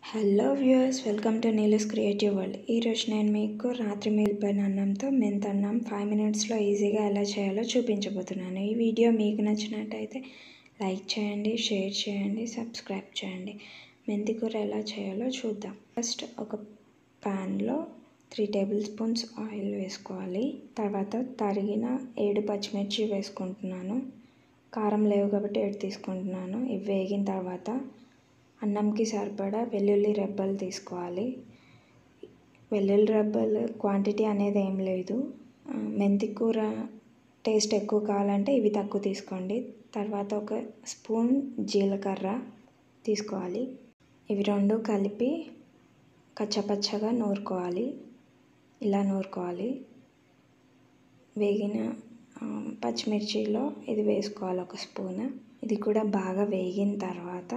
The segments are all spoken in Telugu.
hello viewers welcome to Neelas creative world ఈరోజు నేను మీకు రాత్రి మిగిలిపోయిన అన్నంతో మెంత అన్నం ఫైవ్ మినిట్స్లో ఈజీగా ఎలా చేయాలో చూపించబోతున్నాను ఈ వీడియో మీకు నచ్చినట్టయితే లైక్ చేయండి షేర్ చేయండి సబ్స్క్రైబ్ చేయండి మెంతి కూర ఎలా చేయాలో చూద్దాం ఫస్ట్ ఒక ప్యాన్లో త్రీ టేబుల్ స్పూన్స్ ఆయిల్ వేసుకోవాలి తర్వాత తరిగిన ఏడు పచ్చిమిర్చి వేసుకుంటున్నాను కారం లేవు కాబట్టి ఏడు తీసుకుంటున్నాను ఇవి వేగిన తర్వాత అన్నంకి సరిపడా వెల్లుల్లి రెబ్బలు తీసుకోవాలి వెల్లుల్లి రెబ్బలు క్వాంటిటీ అనేది ఏం లేదు మెంతి కూర టేస్ట్ ఎక్కువ కావాలంటే ఇవి తక్కువ తీసుకోండి తర్వాత ఒక స్పూన్ జీలకర్ర తీసుకోవాలి ఇవి రెండు కలిపి కచ్చపచ్చగా నూరుకోవాలి ఇలా నూరుకోవాలి వేగిన పచ్చిమిర్చిలో ఇది వేసుకోవాలి ఒక స్పూన్ ఇది కూడా బాగా వేగిన తర్వాత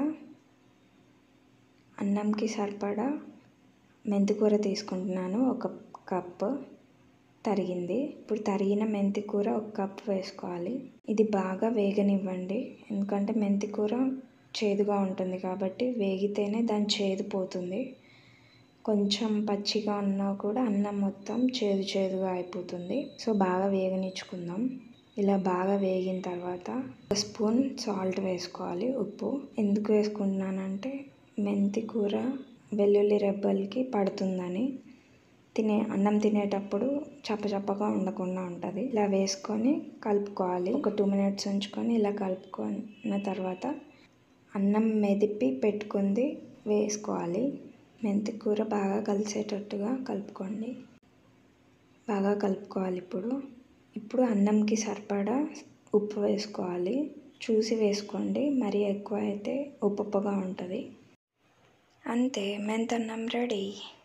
అన్నంకి సరిపడా మెంతికూర తీసుకుంటున్నాను ఒక కప్ తరిగింది ఇప్పుడు తరిగిన మెంతికూర ఒక కప్ వేసుకోవాలి ఇది బాగా వేగనివ్వండి ఎందుకంటే మెంతికూర చేదుగా ఉంటుంది కాబట్టి వేగితేనే దాని చేదు పోతుంది కొంచెం పచ్చిగా ఉన్నా కూడా అన్నం మొత్తం చేదు చేదుగా అయిపోతుంది సో బాగా వేగనిచ్చుకుందాం ఇలా బాగా వేగిన తర్వాత ఒక స్పూన్ సాల్ట్ వేసుకోవాలి ఉప్పు ఎందుకు వేసుకుంటున్నానంటే మెంతి కూర వెల్లుల్లి రెబ్బలకి పడుతుందని తినే అన్నం తినేటప్పుడు చప్పచప్పగా ఉండకుండా ఉంటుంది ఇలా వేసుకొని కలుపుకోవాలి ఒక టూ మినిట్స్ ఉంచుకొని ఇలా కలుపుకున్న తర్వాత అన్నం మెదిపి పెట్టుకుంది వేసుకోవాలి మెంతి కూర బాగా కలిసేటట్టుగా కలుపుకోండి బాగా కలుపుకోవాలి ఇప్పుడు ఇప్పుడు అన్నంకి సరిపడా ఉప్పు వేసుకోవాలి చూసి వేసుకోండి మరీ ఎక్కువ అయితే ఉప్పుగా ఉంటుంది అంతే మెంతన్నం రెడీ